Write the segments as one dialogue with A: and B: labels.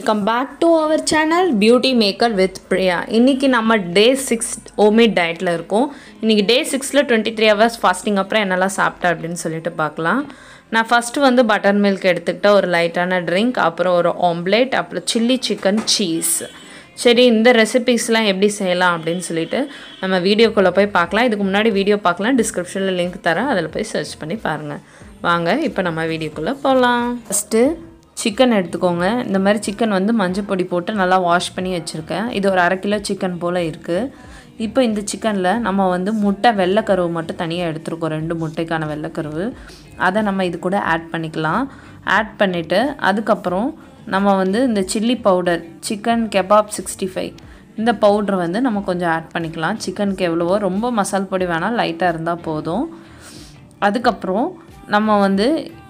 A: come back to our channel beauty maker with Priya இன்றைக்கி நம்ம day six ஓமேட் டயட்டில் இருக்கோம் இன்றைக்கி டே சிக்ஸில் டுவெண்ட்டி த்ரீ ஹவர்ஸ் ஃபாஸ்டிங் அப்புறம் என்னெல்லாம் சாப்பிட்டேன் அப்படின்னு சொல்லிட்டு பார்க்கலாம் நான் ஃபஸ்ட்டு வந்து பட்டர் மில்க் எடுத்துக்கிட்ட ஒரு லைட்டான ட்ரிங்க் அப்புறம் ஒரு ஆம்லேட் அப்புறம் சில்லி சிக்கன் சீஸ் சரி இந்த ரெசிபீஸ்லாம் எப்படி செய்யலாம் அப்படின்னு சொல்லிட்டு நம்ம வீடியோக்குள்ளே போய் பார்க்கலாம் இதுக்கு முன்னாடி வீடியோ பார்க்கலாம் டிஸ்கிரிப்ஷனில் லிங்க் தரேன் அதில் போய் சர்ச் பண்ணி பாருங்கள் வாங்க இப்போ நம்ம வீடியோக்குள்ளே போகலாம் ஃபஸ்ட்டு சிக்கன் எடுத்துக்கோங்க இந்த மாதிரி சிக்கன் வந்து மஞ்சள் பொடி போட்டு நல்லா வாஷ் பண்ணி வச்சுருக்கேன் இது ஒரு அரை கிலோ சிக்கன் போல் இருக்குது இப்போ இந்த சிக்கனில் நம்ம வந்து முட்டை வெள்ளைக்கருவு மட்டும் தனியாக எடுத்துருக்கோம் ரெண்டு முட்டைக்கான வெள்ளைக்கருவு அதை நம்ம இது கூட ஆட் பண்ணிக்கலாம் ஆட் பண்ணிவிட்டு அதுக்கப்புறம் நம்ம வந்து இந்த chilli powder chicken kebab sixty five இந்த பவுட்ரு வந்து நம்ம கொஞ்சம் ஆட் பண்ணிக்கலாம் சிக்கனுக்கு எவ்வளவோ ரொம்ப மசால் பொடி வேணால் லைட்டாக இருந்தால் போதும் அதுக்கப்புறம் நம்ம வந்து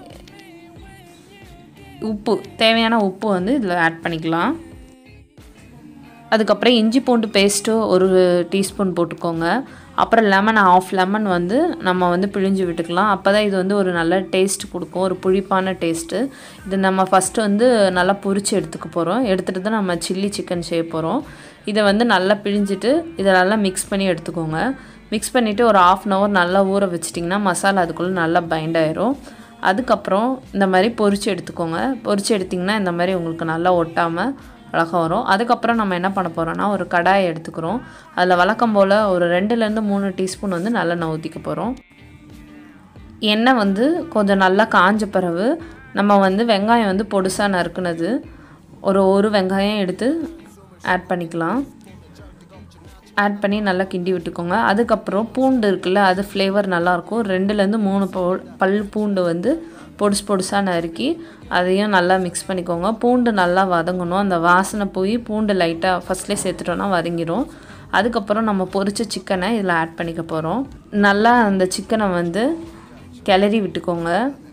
A: உப்பு தேவையான உப்பு வந்து இதில் ஆட் பண்ணிக்கலாம் அதுக்கப்புறம் இஞ்சி பூண்டு பேஸ்ட்டு ஒரு டீஸ்பூன் போட்டுக்கோங்க அப்புறம் லெமன் ஆஃப் லெமன் வந்து நம்ம வந்து பிழிஞ்சு விட்டுக்கலாம் அப்போ தான் இது வந்து ஒரு நல்ல டேஸ்ட் கொடுக்கும் ஒரு புளிப்பான டேஸ்ட்டு இது நம்ம ஃபஸ்ட்டு வந்து நல்லா பொரிச்சு எடுத்துக்க போகிறோம் எடுத்துகிட்டு தான் நம்ம சில்லி சிக்கன் செய்ய போகிறோம் இதை வந்து நல்லா பிழிஞ்சிட்டு இதை நல்லா மிக்ஸ் பண்ணி எடுத்துக்கோங்க மிக்ஸ் பண்ணிவிட்டு ஒரு ஆஃப் அன் ஹவர் நல்லா ஊற வச்சிட்டிங்கன்னா மசாலா அதுக்குள்ளே நல்லா பைண்ட் ஆயிரும் அதுக்கப்புறம் இந்த மாதிரி பொரிச்சு எடுத்துக்கோங்க பொரிச்சு எடுத்திங்கன்னா இந்த மாதிரி உங்களுக்கு நல்லா ஒட்டாமல் அழகாக வரும் அதுக்கப்புறம் நம்ம என்ன பண்ண போகிறோம்னா ஒரு கடாயை எடுத்துக்கிறோம் அதில் வழக்கம் போல் ஒரு ரெண்டுலேருந்து மூணு டீஸ்பூன் வந்து நல்லெண்ணெய் ஊற்றிக்க போகிறோம் எண்ணெய் வந்து கொஞ்சம் நல்லா காஞ்ச பிறகு நம்ம வந்து வெங்காயம் வந்து பொடுசாக நறுக்குனது ஒரு ஒரு வெங்காயம் எடுத்து ஆட் பண்ணிக்கலாம் ஆட் பண்ணி நல்லா கிண்டி விட்டுக்கோங்க அதுக்கப்புறம் பூண்டு இருக்குல்ல அது ஃப்ளேவர் நல்லாயிருக்கும் ரெண்டுலேருந்து மூணு பல் பூண்டு வந்து பொடுசு பொடுசாக நறுக்கி அதையும் நல்லா மிக்ஸ் பண்ணிக்கோங்க பூண்டு நல்லா வதங்கணும் அந்த வாசனை போய் பூண்டு லைட்டாக ஃபஸ்ட்லேயே சேர்த்துட்டோன்னா வதங்கிடும் அதுக்கப்புறம் நம்ம பொரிச்ச சிக்கனை இதில் ஆட் பண்ணிக்க போகிறோம் நல்லா அந்த சிக்கனை வந்து கிளறி விட்டுக்கோங்க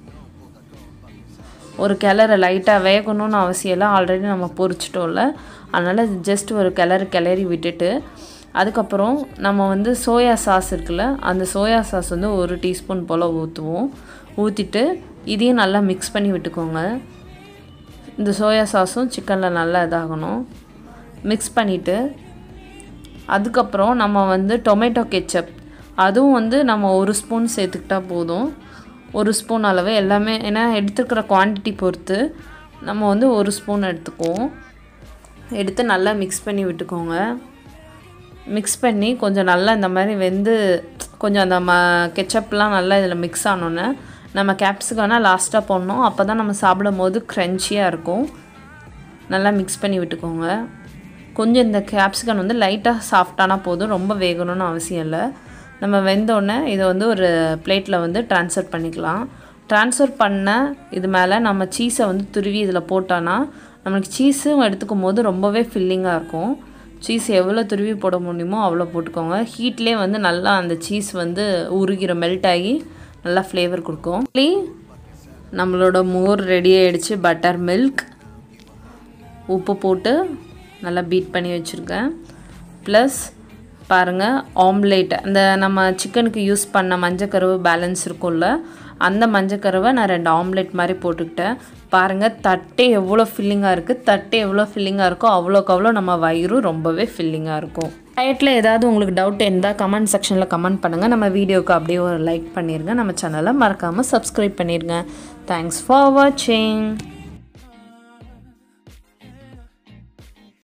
A: ஒரு கிளற லைட்டாக வேகணும்னு அவசியம் இல்லை ஆல்ரெடி நம்ம பொரிச்சிட்டோம்ல அதனால் ஜஸ்ட் ஒரு கிளறு கிளறி விட்டுட்டு அதுக்கப்புறம் நம்ம வந்து சோயா சாஸ் இருக்குல்ல அந்த சோயா சாஸ் வந்து ஒரு டீஸ்பூன் போல் ஊற்றுவோம் ஊற்றிட்டு இதையும் நல்லா மிக்ஸ் பண்ணி விட்டுக்கோங்க இந்த சோயா சாஸும் சிக்கனில் நல்லா இதாகணும் மிக்ஸ் பண்ணிவிட்டு அதுக்கப்புறம் நம்ம வந்து டொமேட்டோ கெச்சப் அதுவும் வந்து நம்ம ஒரு ஸ்பூன் சேர்த்துக்கிட்டா போதும் ஒரு ஸ்பூன் அளவு எல்லாமே ஏன்னா எடுத்துக்கிற குவான்டிட்டி பொறுத்து நம்ம வந்து ஒரு ஸ்பூன் எடுத்துக்குவோம் எடுத்து நல்லா மிக்ஸ் பண்ணி விட்டுக்கோங்க மிக்ஸ் பண்ணி கொஞ்சம் நல்லா இந்த மாதிரி வெந்து கொஞ்சம் அந்த ம கெச்சப்லாம் நல்லா இதில் மிக்ஸ் ஆனோன்னே நம்ம கேப்ஸுக்கான லாஸ்ட்டாக போடணும் அப்போ தான் நம்ம சாப்பிடும் போது க்ரன்ச்சியாக இருக்கும் நல்லா மிக்ஸ் பண்ணி விட்டுக்கோங்க கொஞ்சம் இந்த கேப்சிகன் வந்து லைட்டாக சாஃப்டானா போதும் ரொம்ப வேகணும்னு அவசியம் இல்லை நம்ம வெந்தோடனே இதை வந்து ஒரு பிளேட்டில் வந்து ட்ரான்ஸ்ஃபர் பண்ணிக்கலாம் ட்ரான்ஸ்ஃபர் பண்ண இது மேலே நம்ம சீஸை வந்து துருவி இதில் போட்டோன்னா நம்மளுக்கு சீஸும் எடுத்துக்கும் போது ரொம்பவே ஃபில்லிங்காக இருக்கும் சீஸ் எவ்வளோ துருவி போட முடியுமோ அவ்வளோ போட்டுக்கோங்க ஹீட்லேயே வந்து நல்லா அந்த சீஸ் வந்து உருகிற மெல்ட் ஆகி நல்லா ஃப்ளேவர் கொடுக்கும் நம்மளோட மோர் ரெடி ஆகிடுச்சு பட்டர் மில்க் உப்பு போட்டு நல்லா பீட் பண்ணி வச்சுருக்கேன் ப்ளஸ் பாருங்கள் ஆம்லேட் அந்த நம்ம சிக்கனுக்கு யூஸ் பண்ண மஞ்சக்கருவு பேலன்ஸ் இருக்கும்ல அந்த மஞ்சக்கருவை நான் ரெண்டு ஆம்லேட் மாதிரி போட்டுக்கிட்டேன் பாருங்கள் தட்டே எவ்வளோ ஃபில்லிங்காக இருக்குது தட்டே எவ்வளோ ஃபில்லிங்காக இருக்கோ அவ்வளோக்கு அவ்வளோ நம்ம வயிறும் ரொம்பவே ஃபில்லிங்காக இருக்கும் டயட்டில் ஏதாவது உங்களுக்கு டவுட் இருந்தால் கமெண்ட் செக்ஷனில் கமெண்ட் பண்ணுங்கள் நம்ம வீடியோவுக்கு அப்படியே ஒரு லைக் பண்ணிடுங்க நம்ம சேனலை மறக்காமல் சப்ஸ்கிரைப் பண்ணிடுங்க தேங்க்ஸ் ஃபார் வாட்சிங்